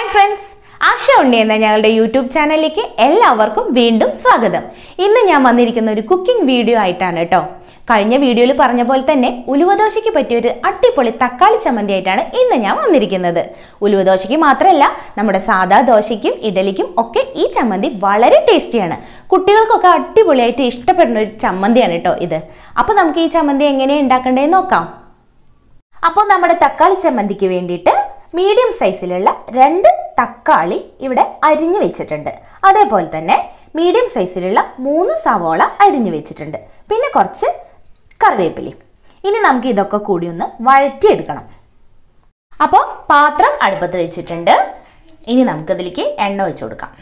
friends ആശ ഉണ്ണി എന്ന ഞങ്ങളുടെ YouTube ചാനലിലേക്ക് എല്ലാവർക്കും വീണ്ടും സ്വാഗതം ഇന്ന് ഞാൻ വന്നിരിക്കുന്ന ഒരു കുക്കിംഗ് വീഡിയോ ആയിട്ടാണ് കേട്ടോ കഴിഞ്ഞ വീഡിയോയിൽ പറഞ്ഞ പോലെ തന്നെ ഉലുവദോശയ്ക്ക് പറ്റിയ ഒരു അടിപൊളി തക്കാളി ചമ്മന്തി ആയിട്ടാണ് ഇന്ന് ഞാൻ വന്നിരിക്കുന്നത് ഉലുവദോശയ്ക്ക് മാത്രമല്ല നമ്മുടെ സാധാ ദോശയ്ക്കും ഇഡലിക്കും ഒക്കെ ഈ ചമ്മന്തി വളരെ ടേസ്റ്റിയാണ് കുട്ടികൾക്കൊക്കെ അടിപൊളിയായിട്ട് ഇഷ്ടപ്പെടുന്ന ഒരു ചമ്മന്തിയാണ് കേട്ടോ ഇത് അപ്പോൾ നമുക്ക് ഈ ചമ്മന്തി എങ്ങനെയാണ് ഉണ്ടാക്കേണ്ടതെന്ന് നോക്കാം അപ്പോൾ നമ്മുടെ തക്കാളി ചമ്മന്തിക്ക് വേണ്ടിയിട്ട് മീഡിയം സൈസിലുള്ള രണ്ട് തക്കാളി ഇവിടെ അരിഞ്ഞു വെച്ചിട്ടുണ്ട് അതേപോലെ തന്നെ മീഡിയം സൈസിലുള്ള മൂന്ന് സവോള അരിഞ്ഞു വെച്ചിട്ടുണ്ട് പിന്നെ കുറച്ച് കറിവേപ്പിലയും ഇനി നമുക്ക് ഇതൊക്കെ കൂടി ഒന്ന് വഴറ്റിയെടുക്കണം അപ്പോൾ പാത്രം അടുപ്പത്ത് വെച്ചിട്ടുണ്ട് ഇനി നമുക്കതിലേക്ക് എണ്ണ ഒഴിച്ചു കൊടുക്കാം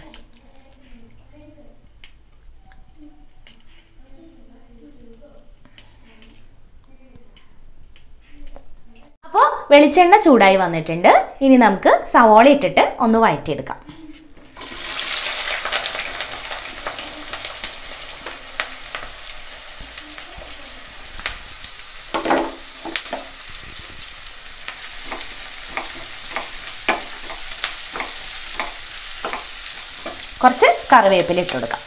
അപ്പോൾ വെളിച്ചെണ്ണ ചൂടായി വന്നിട്ടുണ്ട് ഇനി നമുക്ക് സവോള ഇട്ടിട്ട് ഒന്ന് വഴറ്റിയെടുക്കാം കുറച്ച് കറിവേപ്പില ഇട്ട് കൊടുക്കാം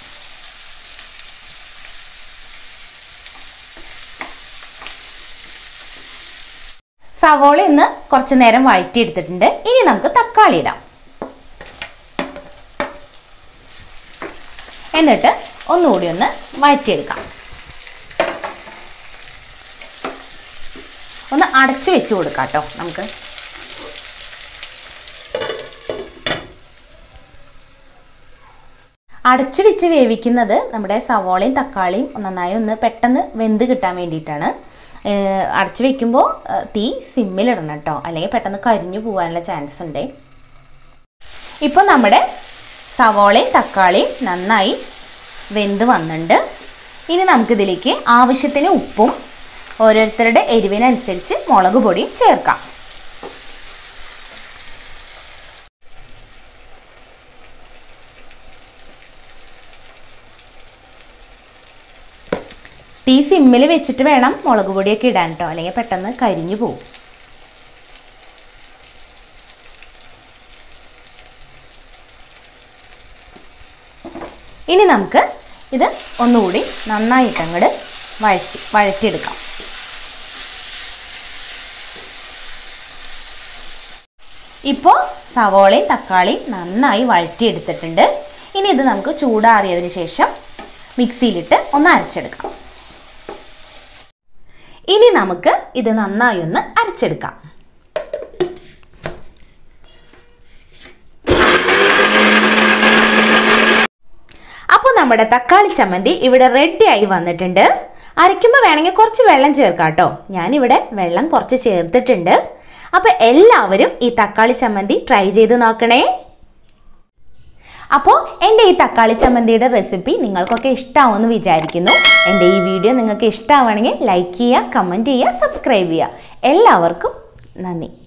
സവോള ഇന്ന് കുറച്ച് നേരം വഴറ്റിയെടുത്തിട്ടുണ്ട് ഇനി നമുക്ക് തക്കാളി ഇടാം എന്നിട്ട് ഒന്നുകൂടി ഒന്ന് വഴറ്റിയെടുക്കാം ഒന്ന് അടച്ചു വെച്ച് കൊടുക്കാം കേട്ടോ നമുക്ക് അടച്ചു വെച്ച് വേവിക്കുന്നത് നമ്മുടെ സവോളയും തക്കാളിയും നന്നായി ഒന്ന് പെട്ടെന്ന് വെന്ത് കിട്ടാൻ വേണ്ടിയിട്ടാണ് ഏഹ് അടച്ചു വെക്കുമ്പോൾ ഏഹ് തീ സിമ്മിലിടണം കേട്ടോ അല്ലെങ്കിൽ പെട്ടെന്ന് കരിഞ്ഞു പോകാനുള്ള ചാൻസ് ഉണ്ട് ഇപ്പോൾ നമ്മുടെ സവോളയും തക്കാളിയും നന്നായി വെന്ത് വന്നിട്ടുണ്ട് ഇനി നമുക്കിതിലേക്ക് ആവശ്യത്തിന് ഉപ്പും ഓരോരുത്തരുടെ എരിവിനനുസരിച്ച് മുളക് പൊടിയും ചേർക്കാം തീ സിമ്മിൽ വെച്ചിട്ട് വേണം മുളക് പൊടിയൊക്കെ ഇടാൻ കേട്ടോ അല്ലെങ്കിൽ പെട്ടെന്ന് കരിഞ്ഞു പോകും ഇനി നമുക്ക് ഇത് ഒന്നുകൂടി നന്നായിട്ട് അങ്ങോട്ട് വഴച്ച് വഴറ്റിയെടുക്കാം ഇപ്പോൾ സവോളയും തക്കാളിയും നന്നായി വഴറ്റിയെടുത്തിട്ടുണ്ട് ഇനി ഇത് നമുക്ക് ചൂടാറിയതിന് ശേഷം മിക്സിയിലിട്ട് ഒന്ന് അരച്ചെടുക്കാം ഇനി നമുക്ക് ഇത് നന്നായി ഒന്ന് അരച്ചെടുക്കാം അപ്പോൾ നമ്മുടെ തക്കാളി ചമ്മന്തി ഇവിടെ റെഡി ആയി വന്നിട്ടുണ്ട് അരയ്ക്കുമ്പോൾ വേണമെങ്കിൽ കുറച്ച് വെള്ളം ചേർക്കാം കേട്ടോ ഞാനിവിടെ വെള്ളം കുറച്ച് ചേർത്തിട്ടുണ്ട് അപ്പോൾ എല്ലാവരും ഈ തക്കാളി ചമ്മന്തി ട്രൈ ചെയ്ത് നോക്കണേ അപ്പോൾ എൻ്റെ ഈ തക്കാളി ചമ്മന്തിയുടെ റെസിപ്പി നിങ്ങൾക്കൊക്കെ ഇഷ്ടമാവുമെന്ന് വിചാരിക്കുന്നു എൻ്റെ ഈ വീഡിയോ നിങ്ങൾക്ക് ഇഷ്ടമാവുകയാണെങ്കിൽ ലൈക്ക് ചെയ്യുക കമൻറ്റ് ചെയ്യുക സബ്സ്ക്രൈബ് ചെയ്യുക എല്ലാവർക്കും നന്ദി